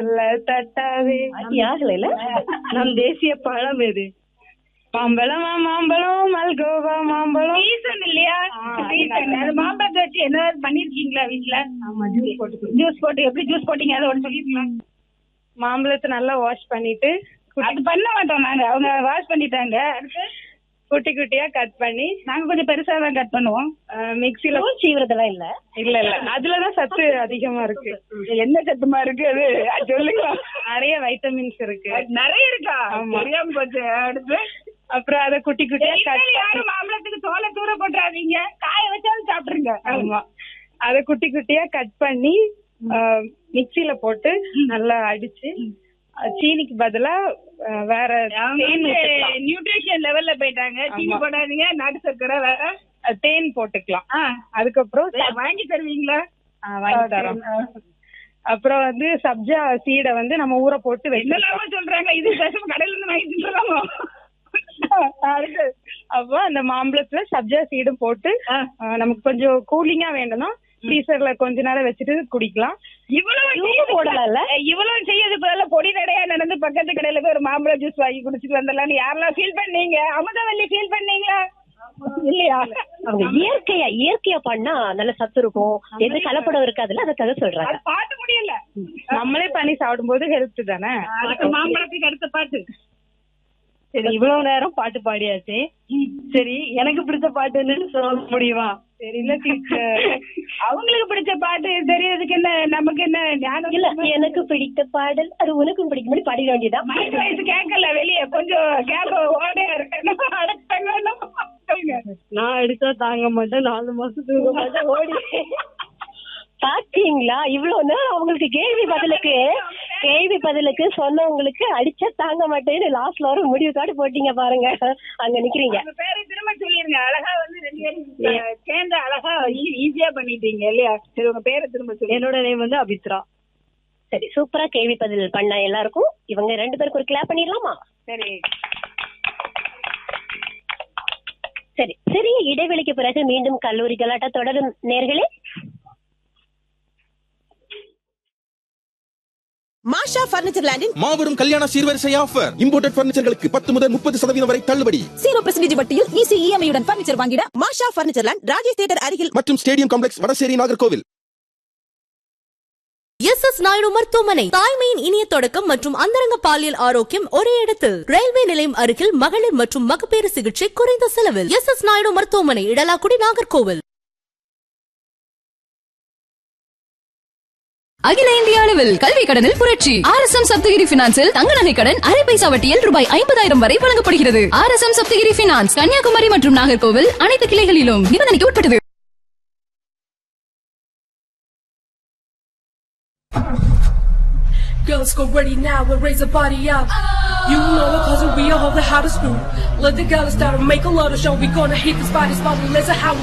மெல்ல தட்டாதே ஆகல நம் தேசிய பழம் எது மாம்பழமா மாம்பழம் மல்கோவா மாம்பழம் சீசன் இல்லையா சீசன் அது மாம்பழத்தை வச்சு என்ன பண்ணிருக்கீங்களா வீட்ல ஆமா ஜூஸ் போட்டு ஜூஸ் போட்டு எப்படி ஜூஸ் போட்டீங்க அதை ஒன்று சொல்லிருக்கலாம் மாம்பழத்தை நல்லா வாஷ் பண்ணிட்டு அது பண்ண மாட்டோம் நாங்க அவங்க வாஷ் பண்ணிட்டாங்க அடுத்து குட்டி குட்டியா கட் பண்ணி நாங்க கொஞ்சம் பெருசா தான் கட் பண்ணுவோம் மிக்சில சீவிரதெல்லாம் இல்ல இல்ல இல்ல அதுலதான் சத்து அதிகமா இருக்கு என்ன சத்துமா இருக்கு அது அது சொல்லுங்க நிறைய வைட்டமின்ஸ் இருக்கு அது நிறைய இருக்கா ஆமா. தெரியாம போச்சு அடுத்து அப்புறம் அத குட்டி குட்டியா கட் இனிமேல் யாரும் மாம்பழத்துக்கு தோலை தூர போட்டுறாதீங்க காய வச்சாலும் சாப்பிட்டுருங்க ஆமா அத குட்டி குட்டியா கட் பண்ணி மிக்சில போட்டு நல்லா அடிச்சு அஹ், சீனிக்கு பதிலா அஹ், வேற தேன் ஊத்திக்கலாம். நியூட்ரிஷன் லெவல்ல போயிட்டாங்க சீனி ஆமா. போடாதீங்க நாட்டு சர்க்கரை வேற அஹ், தேன் போட்டுக்கலாம் ஆ, அதுக்கப்புறம் வே- வாங்கி தருவீங்களா அஹ், வாங்கி தரோம் அப்புறம் வந்து சப்ஜா சீடை வந்து நம்ம ஊற போட்டு வைக்கலாம் என்னெல்லாமோ சொல்றாங்க இது பேசாம கடையில இருந்து வாங்கி தின்றலாமோ அடுத்து அப்போ அந்த மாம்பழத்துல சப்ஜா சீடும் போட்டு ஆ. அஹ், நமக்கு கொஞ்சம் கூலிங்கா வேணும்னா ஃப்ரீசர்ல கொஞ்ச நேரம் வச்சுட்டு குடிக்கலாம் இவ்வளவு இவங்க செய்யறது போடலாம்ல? பதிலா- இவ்வளவு செய்யறது பதிலா பொடி நடையா நடந்து பக்கத்து கடையில போய் ஒரு மாம்பழ ஜூஸ் வாங்கி குடிச்சிட்டு வந்துடலாம்னு யாரெல்லாம் ஃபீல் பண்ணீங்க அமுதவல்லி ஃபீல் பண்ணீங்களா இல்லையா அவங்க இயற்கையா இயற்கையா பண்ணா நல்ல சத்து இருக்கும் எது கலப்படம் இருக்காதுல்ல அதுக்காக சொல்றாங்க அது பாட்டு முடியல நம்மளே பண்ணி சாப்பிடும்போது ஹெல்த் தானே அடுத்த மாம்பழத்துக்கு அடுத்த பாட்டு சரி இவ்வளவு நேரம் பாட்டு பாடியாச்சு சரி எனக்கு பிடிச்ச பாட்டு என்னன்னு சொல்ல முடியுமா தெரியல டீச்சர் அவங்களுக்கு பிடிச்ச பாட்டு தெரியறதுக்கு என்ன நமக்கு என்ன ஞானம் இல்ல எனக்கு பிடித்த பாடல் அது உனக்கும் பிடிக்கும்படி பாடிட வேண்டியதா மைண்ட் வாய்ஸ் கேட்கல வெளியே கொஞ்சம் கேப் ஓடையா இருக்கு அடக்கணும் சொல்லுங்க நான் அடிச்சா தாங்க மாட்டேன் நாலு மாசத்துக்கு மாட்டேன் ஓடி பாத்தீங்களா இவ்வளவு நேரம் அவங்களுக்கு கேள்வி பதிலுக்கு கேள்வி பதிலுக்கு சொன்னவங்களுக்கு அடிச்சா தாங்க மாட்டேன்னு லாஸ்ட்ல வர முடிவு காடு போட்டீங்க பாருங்க அங்க நிக்கிறீங்க உங்க பேரை திரும்ப சொல்லிருங்க அழகா வந்து ரெண்டு பேரும் சேர்ந்து அழகா ஈஸியா பண்ணிட்டீங்க இல்லையா சரி உங்க பேரை திரும்ப சொல்லி என்னோட நேம் வந்து அபித்ரா சரி சூப்பரா கேள்வி பதில் பண்ண எல்லாருக்கும் இவங்க ரெண்டு பேருக்கு ஒரு கிளாப் பண்ணிடலாமா சரி சரி சிறிய இடைவெளிக்கு பிறகு மீண்டும் கல்லூரி கலாட்டா தொடரும் நேர்களே மாஷா பர்னிச்சர் லேண்டின் மாபெரும் கல்யாண சீர்வரிசை ஆஃபர் இம்போர்ட்டட் பர்னிச்சர்களுக்கு பத்து முதல் முப்பது சதவீதம் வரை தள்ளுபடி ஜீரோ பெர்சன்டேஜ் வட்டியில் ஈஸி இஎம்ஐ உடன் பர்னிச்சர் வாங்கிட Masha furniture land Rajesh theatre அருகில் மற்றும் stadium complex Vadasery Nagercoil S S Naidu மருத்துவமனை தாய்மையின் இனிய தொடக்கம் மற்றும் அந்தரங்க பாலியல் ஆரோக்கியம் ஒரே இடத்தில் ரயில்வே நிலையம் அருகில் மகளிர் மற்றும் மகப்பேறு சிகிச்சை குறைந்த செலவில் எஸ் எஸ் நாயுடு மருத்துவமனை இடலாக்குடி நாகர்கோவில் அகில இந்திய அளவில் கல்வி கடனில் புரட்சி ஆர் எஸ் எம் சப்தகிரி பினான்சில் தங்க நகை கடன் அரை பைசா வட்டியில் ரூபாய் ஐம்பதாயிரம் வரை வழங்கப்படுகிறது R S M Saptagiri finance Kanyakumari மற்றும் நாகர்கோவில் அனைத்து கிளைகளிலும் நிபந்தனைக்கு உட்பட்டது Girls go ready now and raise a body up. You know it cause we all the hottest group. Let the girls start and make a lot of show. We gonna hit this body spot. Let's how